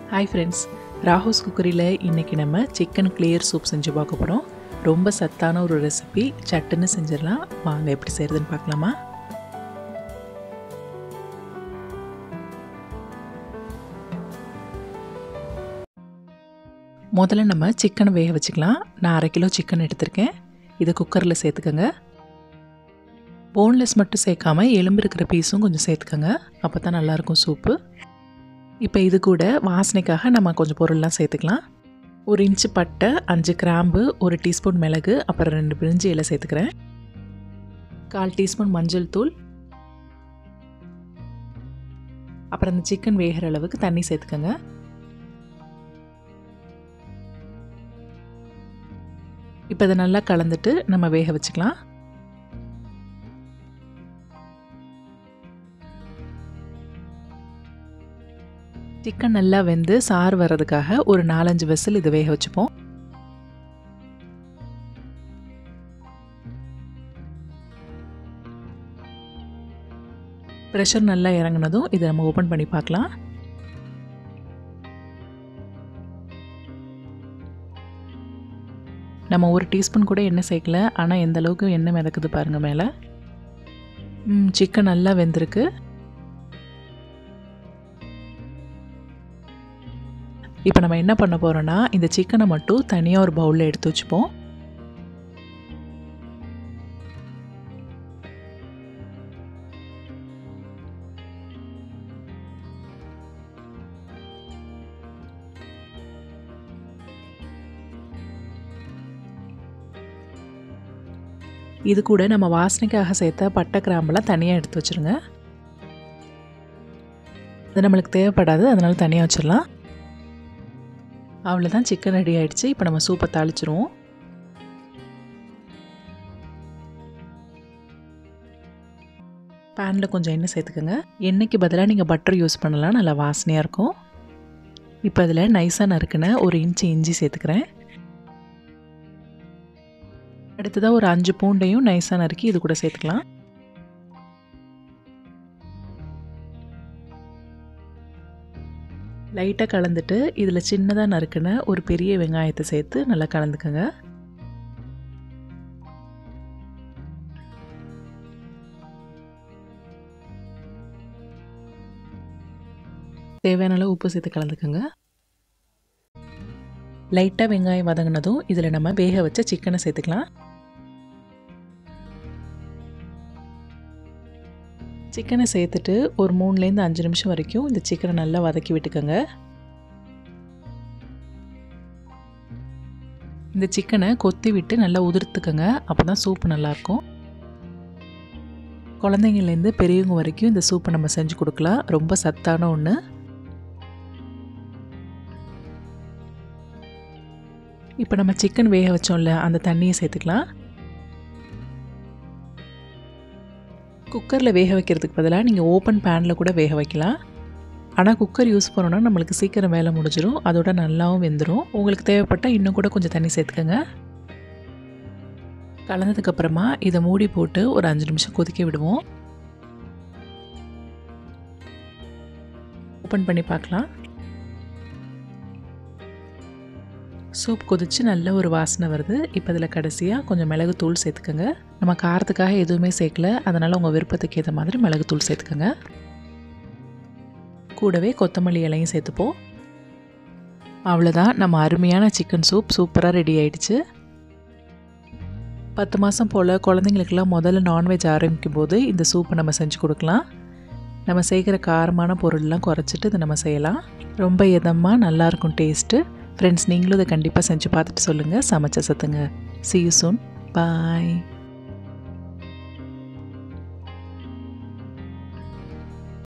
hi friends ராஹூஸ் குக்கரியில் இன்றைக்கி நம்ம chicken clear soup செஞ்சு பார்க்க போகிறோம் ரொம்ப சத்தான ஒரு ரெசிபி சட்டுன்னு செஞ்சிடலாம் வாங்க எப்படி செய்கிறதுன்னு பார்க்கலாமா முதல்ல நம்ம சிக்கனை வேக வச்சுக்கலாம் நான் அரை கிலோ சிக்கன் எடுத்திருக்கேன் இதை குக்கரில் சேர்த்துக்கோங்க போன்லெஸ் மட்டும் சேர்க்காம எலும்பு இருக்கிற பீஸும் கொஞ்சம் சேர்த்துக்கோங்க அப்போ தான் நல்லாயிருக்கும் சூப்பு இப்போ இது கூட வாசனைக்காக நம்ம கொஞ்சம் பொருள்லாம் சேர்த்துக்கலாம் ஒரு இன்ச்சு பட்டை அஞ்சு கிராம்பு ஒரு டீஸ்பூன் மிளகு அப்புறம் ரெண்டு பிரிஞ்சு இலை சேர்த்துக்கிறேன் கால் டீஸ்பூன் மஞ்சள் தூள் அப்புறம் அந்த சிக்கன் வேகிற அளவுக்கு தண்ணி சேர்த்துக்கோங்க இப்போ இதை நல்லா கலந்துட்டு நம்ம வேக வச்சுக்கலாம் சிக்கன் நல்லா வெந்து சாறு வர்றதுக்காக ஒரு நாலஞ்சு வெசல் இது வேக வச்சுப்போம் ப்ரெஷர் நல்லா இறங்கினதும் இதை நம்ம ஓப்பன் பண்ணி பார்க்கலாம் நம்ம ஒரு டீஸ்பூன் கூட எண்ணெய் சேர்க்கல ஆனால் எந்த அளவுக்கு எண்ணெய் மிதக்குது பாருங்கள் மேலே சிக்கன் நல்லா வெந்திருக்கு இப்போ நம்ம என்ன பண்ண போகிறோன்னா இந்த சிக்கனை மட்டும் தனியாக ஒரு பவுலில் எடுத்து வச்சுப்போம் இது கூட நம்ம வாசனைக்காக சேர்த்த பட்டை கிராம்பெல்லாம் தனியாக எடுத்து வச்சுருங்க அது நம்மளுக்கு தேவைப்படாது அதனால தனியாக வச்சிடலாம் அவ்வளோதான் சிக்கன் ரெடி ஆகிடுச்சு இப்போ நம்ம சூப்பை தாளிச்சிருவோம் பேனில் கொஞ்சம் எண்ணெய் சேர்த்துக்கோங்க எண்ணெய்க்கு பதிலாக நீங்கள் பட்டர் யூஸ் பண்ணலாம் நல்லா வாசனையாக இருக்கும் இப்போ அதில் நைஸாக நறுக்குன ஒரு இன்ச்சு இஞ்சி சேர்த்துக்கிறேன் அடுத்ததாக ஒரு அஞ்சு பூண்டையும் நைஸாக நறுக்கி இது கூட சேர்த்துக்கலாம் லைட்டாக கலந்துட்டு இதில் சின்னதாக நறுக்குன ஒரு பெரிய வெங்காயத்தை சேர்த்து நல்லா கலந்துக்கோங்க தேவையான அளவு உப்பு சேர்த்து கலந்துக்கோங்க லைட்டாக வெங்காயம் வதங்கினதும் இதில் நம்ம வேக வச்ச சிக்கனை சேர்த்துக்கலாம் சிக்கனை சேர்த்துட்டு ஒரு மூணுலேருந்து அஞ்சு நிமிஷம் வரைக்கும் இந்த சிக்கனை நல்லா வதக்கி விட்டுக்கோங்க இந்த சிக்கனை கொத்தி விட்டு நல்லா உதிர்த்துக்கோங்க அப்போ தான் சூப்பு நல்லாயிருக்கும் குழந்தைங்கள்லேருந்து பெரியவங்க வரைக்கும் இந்த சூப்பை நம்ம செஞ்சு கொடுக்கலாம் ரொம்ப சத்தான ஒன்று இப்போ நம்ம சிக்கன் வேக வச்சோம்ல அந்த தண்ணியை சேர்த்துக்கலாம் குக்கரில் வேக வைக்கிறதுக்கு பதிலாக நீங்கள் ஓப்பன் பேனில் கூட வேக வைக்கலாம் ஆனால் குக்கர் யூஸ் பண்ணோன்னா நம்மளுக்கு சீக்கிரம் வேலை முடிஞ்சிடும் அதோட நல்லாவும் வெந்துடும் உங்களுக்கு தேவைப்பட்டால் இன்னும் கூட கொஞ்சம் தண்ணி சேர்த்துக்கோங்க கலந்ததுக்கப்புறமா இதை மூடி போட்டு ஒரு அஞ்சு நிமிஷம் கொதிக்க விடுவோம் ஓப்பன் பண்ணி பார்க்கலாம் சூப் கொதித்து நல்ல ஒரு வாசனை வருது இப்போ இதில் கடைசியாக கொஞ்சம் மிளகு தூள் சேர்த்துக்கோங்க நம்ம காரத்துக்காக எதுவுமே சேர்க்கல அதனால் உங்கள் விருப்பத்துக்கு ஏற்ற மாதிரி மிளகு தூள் சேர்த்துக்கோங்க கூடவே கொத்தமல்லி இலையும் சேர்த்துப்போம் அவ்வளோதான் நம்ம அருமையான சிக்கன் சூப் சூப்பராக ரெடி ஆயிடுச்சு பத்து மாதம் போல் குழந்தைங்களுக்கெல்லாம் முதல்ல நான்வெஜ் ஆரம்பிக்கும் போது இந்த சூப்பை நம்ம செஞ்சு கொடுக்கலாம் நம்ம செய்கிற காரமான பொருள்லாம் குறைச்சிட்டு இதை நம்ம செய்யலாம் ரொம்ப இதமாக நல்லாயிருக்கும் டேஸ்ட்டு ஃப்ரெண்ட்ஸ் நீங்களும் இதை கண்டிப்பாக செஞ்சு பார்த்துட்டு சொல்லுங்கள் சமைச்ச சத்துங்க சி யூ சூன் பாய்